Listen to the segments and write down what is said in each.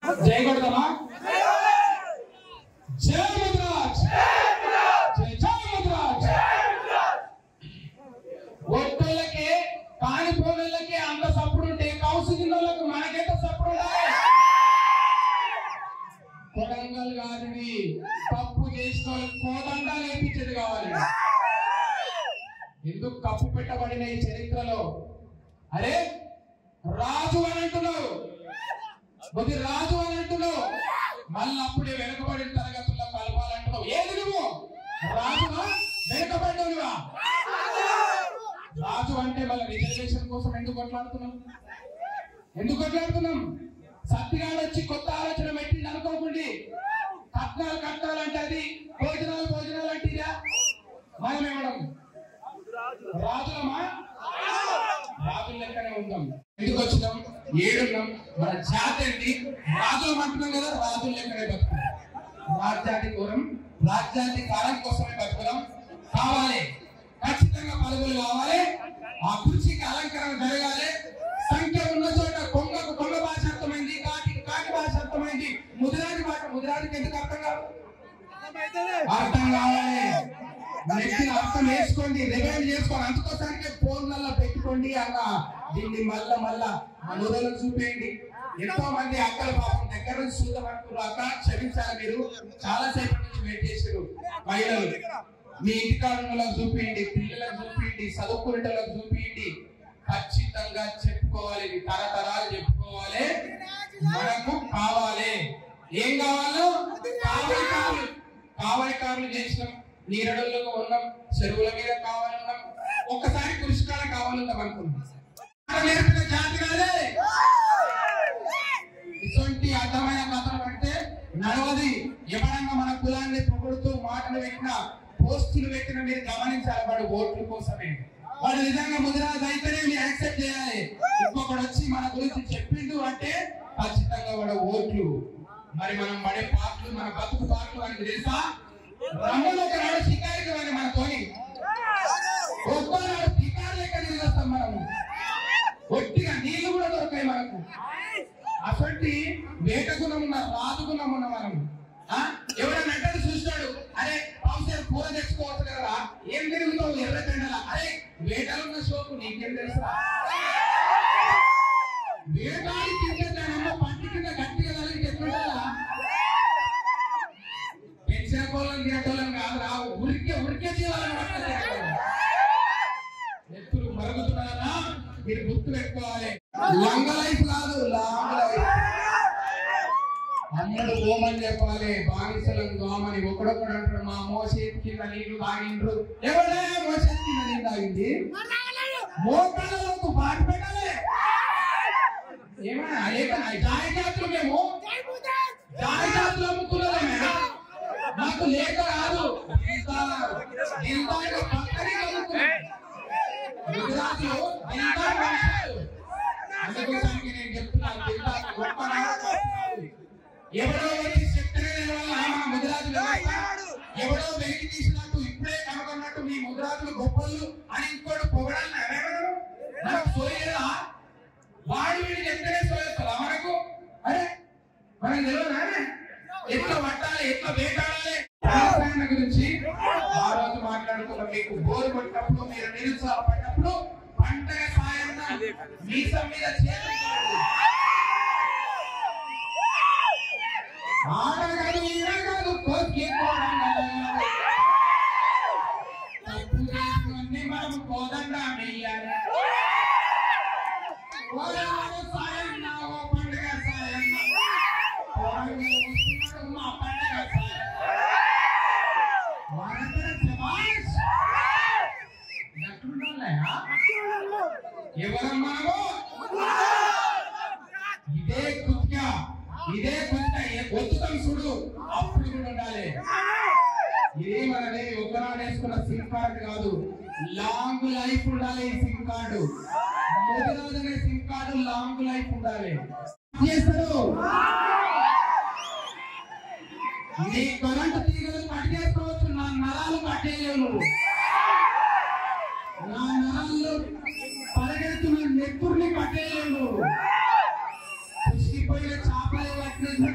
జై కొడదామా జై ముద్రాజ్ జై జై ముద్రాజ్ ఒట్టోళ్ళకి కానిపోళ్ళకి అంత సప్పుడు ఉంటే కౌన్సిలింగ్ వాళ్ళకి మనకెంత సప్పుడు ఉండాలి కొడంగల్ గారిని తప్పు చేసిన వాళ్ళకి కోదండా నేర్పించేది కావాలి ఎందుకు కప్పు పెట్టబడిన ఈ చరిత్రలో అరే రాజు అని అంటున్నావు కొద్ది రాజు అని అంటున్నావు మళ్ళీ అప్పుడే వెనుకబడిన తరగతుల్లో కలపాలంటున్నావు ఏది నువ్వు రాజువా వెనుకబడ్డవునివా రాజు అంటే మళ్ళీ రిజర్వేషన్ కోసం ఎందుకు కొట్లాడుతున్నాం ఎందుకు కొట్లాడుతున్నాం సత్యగాడు వచ్చి కొత్త ఆలోచన పెట్టింది అనుకోకండి కట్నాలు కట్నాలంటే అది భోజనాలు భోజనాలు అంటే ఇదా మనం ఇవ్వడం రాజులమా రాజుల లెక్కనే ఉందాం ఎందుకు వచ్చినాం ఏడున్నాం మన జాతి ఏంటి రాజులం అంటున్నాం కదా రాజుల లెక్కనే బతుకుతాం రాజ్యాధి కోరం రాజ్యాధి కాలం కోసమే బతుకుదాం కావాలి ఖచ్చితంగా పదవులు కావాలి ఆ కుర్చీకి అలంకరణ జరగాలి సంఖ్య ఉన్న చోట కొంగకు కొంగ భాష అర్థమైంది కాకి కాకి భాష అర్థమైంది ముదిరాజు భాష ముదిరాజుకి ఎందుకు అర్థం కాదు అర్థం కావాలి నెక్స్ట్ అర్థం వేసుకోండి రివైండ్ చేసుకోండి అందుకోసానికి ఫోన్లలో పెట్టుకోండి అలా దీన్ని మళ్ళా మళ్ళా మనోదలకు చూపేయండి ఎంతో మంది అక్కల పాపం దగ్గర నుంచి చూద్దాం అనుకున్నారు అక్క క్షమించాలి మీరు చాలా సేపు నుంచి వెయిట్ చేశారు మహిళలు మీ ఇంటికాడులకు చూపించండి పిల్లలకు చూపించండి చదువుకునేటోళ్ళకి చూపించండి ఖచ్చితంగా చెప్పుకోవాలి ఇది తరతరాలు చెప్పుకోవాలి మనకు కావాలి ఏం కావాలో కావాలి కావాలి కావలి కార్లు చేసినాం నీరడల్లో ఉన్నాం చెరువుల మీద కావాలన్నాం ఒక్కసారి పురుషకాల కావాలన్నాం అనుకున్నాం మాట నేర్పిన జాతి కాదే ఇటువంటి అర్థమైన కథలు పడితే నడవది ఎవరంగా మన కులాన్ని పొగుడుతూ మాటలు పెట్టిన పోస్టులు పెట్టిన మీరు గమనించాలి వాడు ఓట్ల కోసమే వాడు నిజంగా ముదిరాజు అయితేనే మీరు యాక్సెప్ట్ చేయాలి ఇంకొకడు వచ్చి మన గురించి చెప్పిండు అంటే ఖచ్చితంగా వాడు ఓట్లు మరి మనం పడే పాటలు మన బతుకు పాటలు అని తెలుసా రమ్మలో ఒక నాడు షికారికి వాడి మన తోని ఒక్కో నాడు షికారు లెక్క నిలదొస్తాం మనము ఒట్టిగా నీళ్లు కూడా దొరకాయి మనకు అసలు వేట గుణం ఉన్న రాజు గుణం ఉన్న మనం ఆ? ఎవరైనా అంటే చూస్తాడు అరే పావుసేరు కూర తెచ్చుకోవచ్చు కదా ఏం తిరుగుతావు ఎర్ర కండల అరే వేటలున్న షోకు నీకేం తెలుసా వేటాడి తింటే దాని అమ్మ పంటి కింద గట్టిగా తగిలితే ఎట్లుండాలా పెంచిన కోళ్ళని తినటోళ్ళని కాదు రా ఉరికే ఉరికే జీవాలని పట్టుకొని తినటోళ్ళం. ఎత్తులు మరుగుతున్నారా మీరు గుర్తు పెట్టుకోవాలి లంగ లైఫ్ కాదు లాంగ్ లైఫ్ అమ్మడు ఓమని చెప్పాలి బానిసలను దోమని ఒకడొకడు అంటాడు మా మోసేతి కింద నీళ్లు తాగిండ్రు ఎవడే మోసేతి కింద నీళ్ళు తాగింది మోకాళ్ళకు బాటు పెట్టాలి ఏమన్నా లేక జాయ జాతులు మేము జాయ జాతులు అమ్ముకున్నదేమే మాకు లేక కాదు ఇంత ఇంత పక్కనే కలుగుతున్నాం గుజరాత్లో దిల్దా వంశాలు. అందుకోసానికి నేను చెప్తున్నాను దిల్దా గొప్ప నాయకుడు. ఎవడో వచ్చి చెప్తేనే నిలవాలి ఆ మా ముదిరాజు వ్యవస్థ. ఎవడో వెలికి తీసినట్టు ఇప్పుడే కనుగొన్నట్టు మీ ముదిరాజులు గొప్పలు అని ఇంకోటి పొగడాలని ఎవరెవరు మనకు సోయేదా వాడు వీడు చెప్తేనే సోయేస్తారా మనకు అరే మనకు తెలియదా ఎట్లా పట్టాలి ఎట్లా వేటాడాలి వ్యవసాయం గురించి ఆ రోజు మాట్లాడుకున్న మీకు బోరు కొట్టినప్పుడు మీరు నిరుత్సాహపడినప్పుడు పంటగ సాయం మీసం మీద చేతులు ఆడ కాదు ఈడ కాదు కోసి తప్పు చేసుకుని మనం కోదండా వెయ్యాలి ఓరవాడు సాయం నా ఓ పండుగ సాయం ఓరవాడు వస్తున్నాడు మా పండుగ సాయం వారందరూ శభాష్. ఎట్లుండాలయ్యా? ఎవరం మనము ఇదే కుత్క ఇదే కుత్క ఒత్తుతం చూడు అప్పుడు కూడా ఉండాలి ఇది మనది ఒకనాడు వేసుకున్న సిమ్ కార్డు కాదు లాంగ్ లైఫ్ ఉండాలి ఈ సిమ్ కార్డు ముదిరాజు అనే సిమ్ కార్డు లాంగ్ లైఫ్ ఉండాలి చేస్తారు నీ కరెంట్ తీగలు కట్ చేసుకోవచ్చు నా నరాలు కట్టేయలేవు నువ్వు నా నరాల్లో పరిగెడుతున్న నెత్తుర్ని కట్టేయలేవు నువ్వు పుష్టిపోయిన చేపలే కట్టిన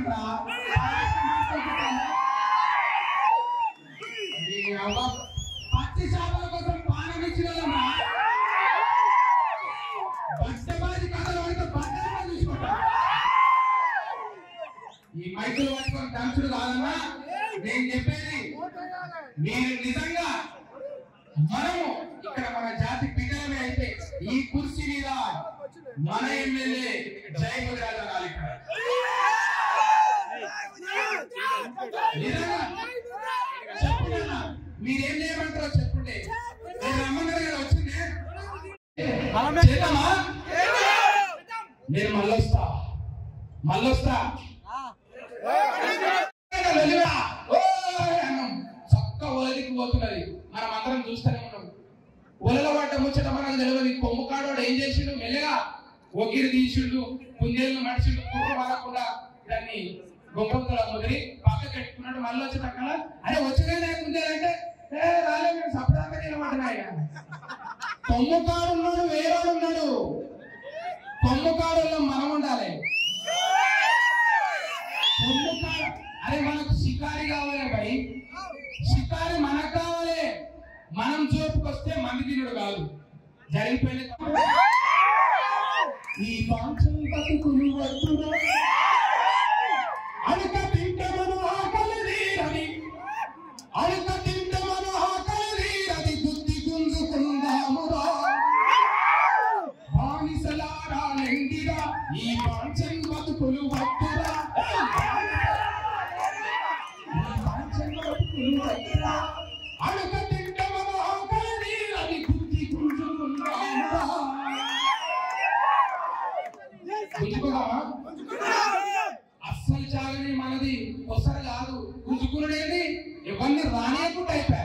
మార్చుడు కాదన్నా నేను చెప్పేది మీరు నిజంగా మనము ఇక్కడ మన జాతి బిడ్డలమే అయితే ఈ కుర్చీ మీద మన ఎమ్మెల్యే జై ముదిరాజు గారు ఇక్కడ నిజంగా చెప్పండి అన్న. మీరేం చేయమంటారో చెప్పండి నేను రమ్మన్నారు కదా వచ్చింది చేద్దామా నేను మళ్ళొస్తా మళ్ళొస్తా వెలుగా ఓయ్ అన్నం చక్క ఒలదికి పోతున్నది మనం అందరం చూస్తూనే ఉన్నాం ఒలలో పడ్డ ముచ్చట మనకు తెలియదు కొమ్ము కాడోడు ఏం చేసిండు మెల్లగా ఒగిరి తీసిండు కుందేళ్ళు మడిచిండు కుర్ర పడకుండా దాన్ని గొప్పంతల ముదిరి పక్క కట్టుకున్నాడు మళ్ళీ వచ్చి పక్కన అరే వచ్చిన కుందేలంటే ఏ రాలే మేము సపదాకా నిలబడినాయి కొమ్ము కాడు ఉన్నాడు వేరేవాడు ఉన్నాడు కొమ్ము కాడులో మనం ఉండాలి కొమ్ము కాడు అరే మనకు షికారి కావాలి భయ్ షికారి మనకు కావాలి మనం చూపుకొస్తే మంది తినుడు కాదు జరిగిపోయిన ఈ పాంచం బతుకులు వద్దురా అడుక తింటే మన ఆకలి తీరని అడుక తింటే మన ఆకలి తీరని బుద్ధి గుంజుకుందామురా బానిసలారా నిండిరా ఈ పాంచం బతుకులు వద్దురా ఈ పాంచం బతుకులు వద్దురా అడుక తింటే మన ఆకలి తీరని బుద్ధి గుంజుకుందామురా గుంజుకుందామా అస్సలు చాలని మనది ఒసర కాదు గుంజుకునేది ఎవరిని రానియకుండా అయిపోయా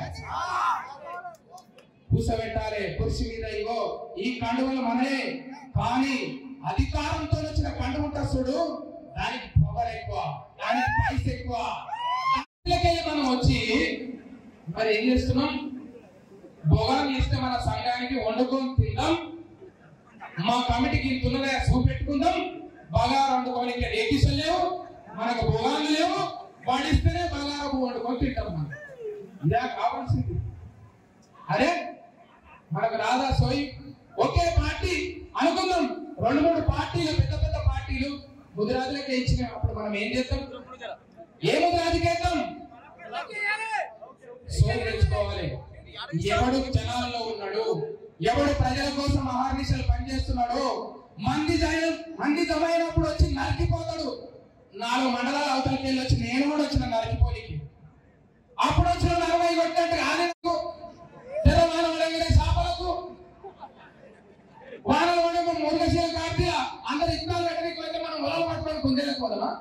కూసబెట్టాలి కుర్చీ మీద ఇగో ఈ కండువలు మనమే కానీ అధికారంతో వచ్చిన కండువ ఉంటుంది చూడు దానికి పవర్ ఎక్కువ దానికి పైస ఎక్కువ దాంట్లోకెళ్ళి మనం వచ్చి మరి ఏం చేస్తున్నాం భోగనం చేస్తే మన సంఘానికి వండుకొని తిందాం మా కమిటీకి ఇంత ఉన్నదే చూపెట్టుకుందాం బాగా వండుకోనికి రేకిసలు లేవు మనకు భోగాలు లేవు వాడిస్తేనే బగారపు వండుకొని తింటాం మనం ఇదే కావాల్సింది అరే మనకు రాదా సోయి ఒకే పార్టీ అనుకుందాం రెండు మూడు పార్టీలు పెద్ద పెద్ద పార్టీలు ముదిరాజులకే ఇచ్చిన అప్పుడు మనం ఏం చేద్దాం ఏ ముదిరాజుకి వేద్దాం సోయి తెచ్చుకోవాలి ఎవడు జనాల్లో ఉన్నాడు ఎవడు ప్రజల కోసం అహర్నిశలు పనిచేస్తున్నాడు మంది జయం మంది జమైనప్పుడు వచ్చి నరికిపోతాడు నాలుగు మండలాల అవతలకి వెళ్ళి వచ్చి నేను కూడా వచ్చిన నరికిపోలికి అప్పుడు వచ్చిన నలభై కొట్టినట్టు ఆనకు తెలంగాణ వడంగిరే చేపలకు వానల వడమ మురుగశీల కార్తీయ అందరు ఇత్తనాలు పెట్టడానికి పోతే మనం ఉలలు పట్టుకొని కుందేలేకపోదామా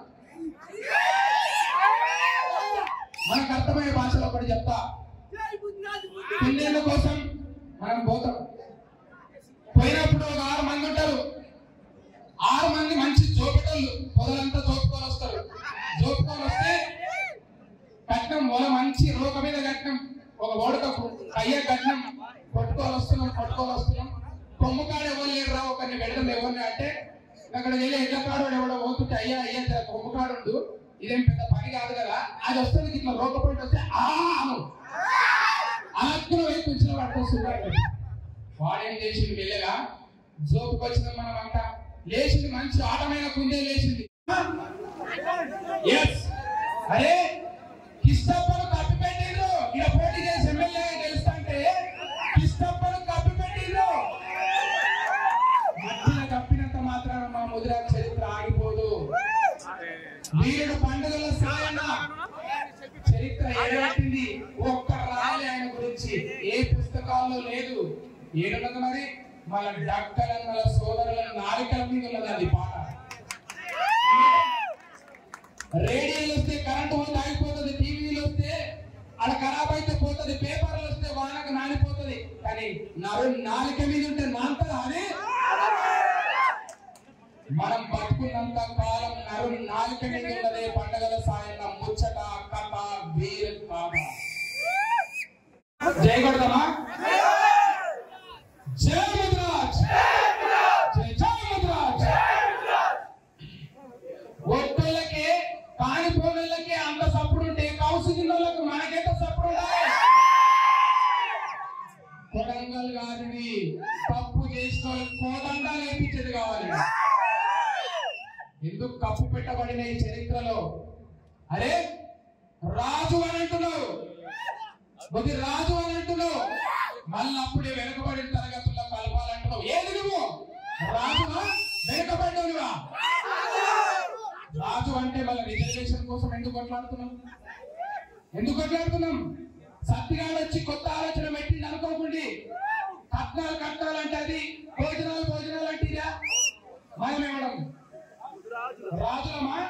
మనకు అర్థమయ్యే భాషలో ఒకటి చెప్తా కుందేళ్ళ కోసం మనం పోతాం పోయినప్పుడు ఒక ఆరు మంది ఉంటారు ఆరు మంది మంచి జోపిటోళ్ళు పొదలంతా జోపుకొని వస్తారు జోపుకొని వస్తే కట్నం ఒల మంచి రోగ మీద కట్నం ఒక ఓడకపు అయ్య కట్నం కొట్టుకొని వస్తున్నాం కొట్టుకొని వస్తున్నాం కొమ్ము కాడ ఎవరు లేరురా ఒకరిని పెడతాం ఎవరిని అంటే అక్కడ వెళ్ళి ఎడ్ల కాడు ఎవడో పోతుంటే అయ్యా అయ్యా జర కొమ్ము కాడు ఉండు ఇదేం పెద్ద పని కాదు కదా అది వస్తుంది ఇట్లా రోగ పొంటి వస్తే ఆ అను అలాక్కున వైపు కూర్చుని పట్టుకొస్తున్నాడు వాడేం చేసింది వెళ్ళగా జోపుకి వచ్చిన మనం అంట లేచింది మంచి ఆటమైన కుందే లేచింది ఎస్ అరే కిష్టప్పను కప్పి పెట్టిండ్రు ఇలా పోటీ చేసి ఎమ్మెల్యే గెలుస్తాంటే కిష్టప్పను కప్పి పెట్టిండ్రు మధ్యలో కప్పినంత మాత్రాన మా ముదిరా చరిత్ర ఆగిపోదు వీరుడు పండుగల సాయన చరిత్ర ఏడాటింది ఒక్క రాలే ఆయన గురించి ఏ పుస్తకాల్లో లేదు ఏడున్నది మరి మన డక్కలన్నల సోదరుల నాలుకల మీద ఉన్నది అది పాట రేడియోలు వస్తే కరెంట్ పోతే ఆగిపోతుంది టీవీలు వస్తే అలా ఖరాబ్ అయితే పోతుంది పేపర్లు వస్తే వానకు నానిపోతుంది కానీ నరు నాలుక మీద ఉంటే నాంతదా అని మనం బతుకున్నంత కాలం నరు నాలుక మీద ఉన్నదే పండగల సాయన్న ముచ్చట కథ వీర కాద జై కొడదామా జై ముద్రాజ్ జై జై ముద్రాజ్ ఒట్టోళ్ళకి కానిపోయినోళ్ళకి అంత సప్పుడు ఉంటే కౌసు గిన్నోళ్ళకి మనకెంత సప్పుడు ఉండాలి కొడంగల్ గారిని తప్పు చేసిన వాళ్ళకి కోదండా నేర్పించేది కావాలి ఎందుకు కప్పు పెట్టబడిన ఈ చరిత్రలో అరే రాజు అని అంటున్నావు కొద్ది రాజు అని అంటున్నావు మళ్ళీ అప్పుడే వెనుకబడిన తరగతుల్లో కలపాలంటున్నావు ఏది నువ్వు రాజువా వెనుకబడ్డవునివా రాజు అంటే మళ్ళీ రిజర్వేషన్ కోసం ఎందుకు కొట్లాడుతున్నాం ఎందుకు కొట్లాడుతున్నాం సత్యగాడు వచ్చి కొత్త ఆలోచన పెట్టింది అనుకోకండి కట్నాలు కట్నాలంటే అది భోజనాలు భోజనాలు అంటే ఇదా మనం ఇవ్వడం రాజులమా